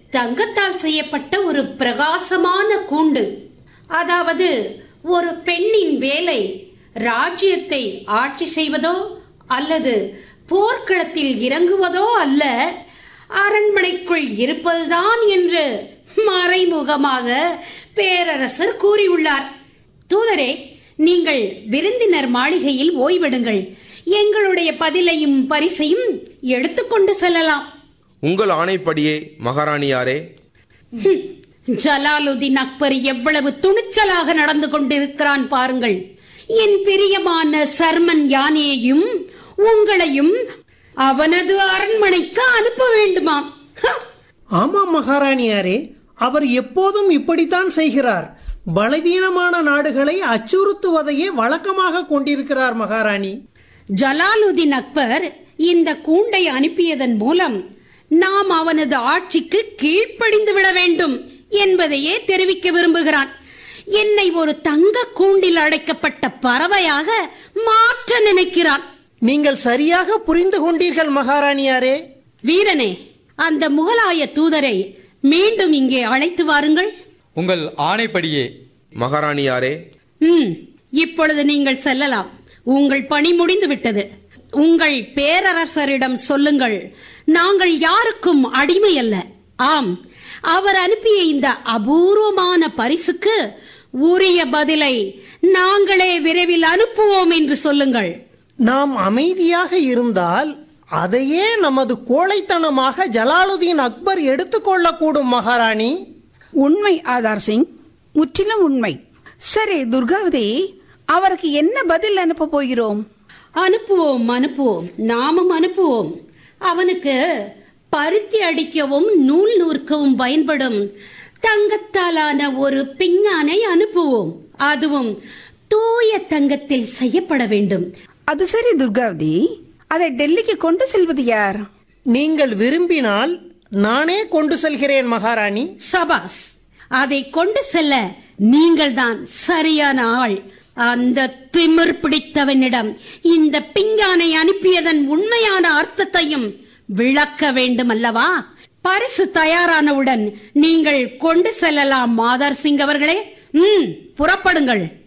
தங்கத்தால் செய்யப்பட்ட ஒரு பிரகாசமான கூண்டு அதாவது ஒரு பெண்ணின் வேலை ராஜ்யத்தை ஆட்சி செய்வதோ அல்லது போர்க்களத்தில் இறங்குவதோ அல்ல அரண்மனைக்குள் இருப்பதுதான் என்று மறைமுகமாக பேரரசர் கூறியுள்ளார் தூதரே நீங்கள் விருந்தினர் மாளிகையில் ஓய்வெடுங்கள் எங்களுடைய பதிலையும் பரிசையும் எடுத்துக்கொண்டு செல்லலாம் உங்கள் ஆணைப்படியே மகாராணியாரே ஹம், ஜலாலுதீன் அக்பர் எவ்வளவு துணிச்சலாக நடந்து கொண்டிருக்கிறான் பாருங்கள் என் பிரியமான சர்மன் யானையையும் உங்களையும் அவனது அரண்மனைக்கு அனுப்ப வேண்டுமாம் ஹ! ஆமாம் மகாராணியாரே அவர் எப்போதும் இப்படித்தான் செய்கிறார் பலவீனமான நாடுகளை அச்சுறுத்துவதையே வழக்கமாக கொண்டிருக்கிறார் மகாராணி ஜலாலுதீன் அக்பர் இந்த கூண்டை அனுப்பியதன் மூலம் நாம் அவனது ஆட்சிக்கு கீழ்ப்படிந்து விட வேண்டும் என்பதையே தெரிவிக்க விரும்புகிறான் என்னை ஒரு தங்க கூண்டில் அடைக்கப்பட்ட பறவையாக மாற்ற நினைக்கிறான் நீங்கள் சரியாக புரிந்து கொண்டீர்கள் மகாராணியாரே வீரனே அந்த முகலாய தூதரை மீண்டும் இங்கே அழைத்து வாருங்கள் உங்கள் ஆணைப்படியே மகாராணியாரே ம் இப்பொழுது நீங்கள் செல்லலாம் உங்கள் பணி முடிந்து விட்டது உங்கள் பேரரசரிடம் சொல்லுங்கள் நாங்கள் யாருக்கும் அடிமை அல்ல ஆம் அவர் அனுப்பிய இந்த அபூர்வமான பரிசுக்கு உரிய பதிலை நாங்களே விரைவில் அனுப்புவோம் என்று சொல்லுங்கள் நாம் அமைதியாக இருந்தால் அதையே நமது கோழைத்தனமாக ஜலாலுதீன் அக்பர் எடுத்துக்கொள்ளக்கூடும் மகாராணி உண்மை ஆதார் சிங் முற்றிலும் உண்மை சரி துர்காவதி அவருக்கு என்ன பதில் அனுப்ப போகிறோம் அனுப்புவோம் அனுப்புவோம் நாமும் அனுப்புவோம் அவனுக்கு பருத்தி அடிக்கவும் நூல் நூற்கவும் பயன்படும் தங்கத்தாலான ஒரு பிஞ்ஞானை அனுப்புவோம் அதுவும் தூய தங்கத்தில் செய்யப்பட வேண்டும் அது சரி துர்காவதி அதை டெல்லிக்கு கொண்டு செல்வது யார் நீங்கள் விரும்பினால் நானே கொண்டு செல்கிறேன் மகாராணி சபாஸ் அதை கொண்டு செல்ல நீங்கள்தான் சரியான ஆள் அந்த திமிர் பிடித்தவனிடம் இந்த பிஞ்ஞானை அனுப்பியதன் உண்மையான அர்த்தத்தையும் விளக்க வேண்டும் அல்லவா பரிசு தயாரானவுடன் நீங்கள் கொண்டு செல்லலாம் மாதர் சிங் அவர்களே ம் புறப்படுங்கள்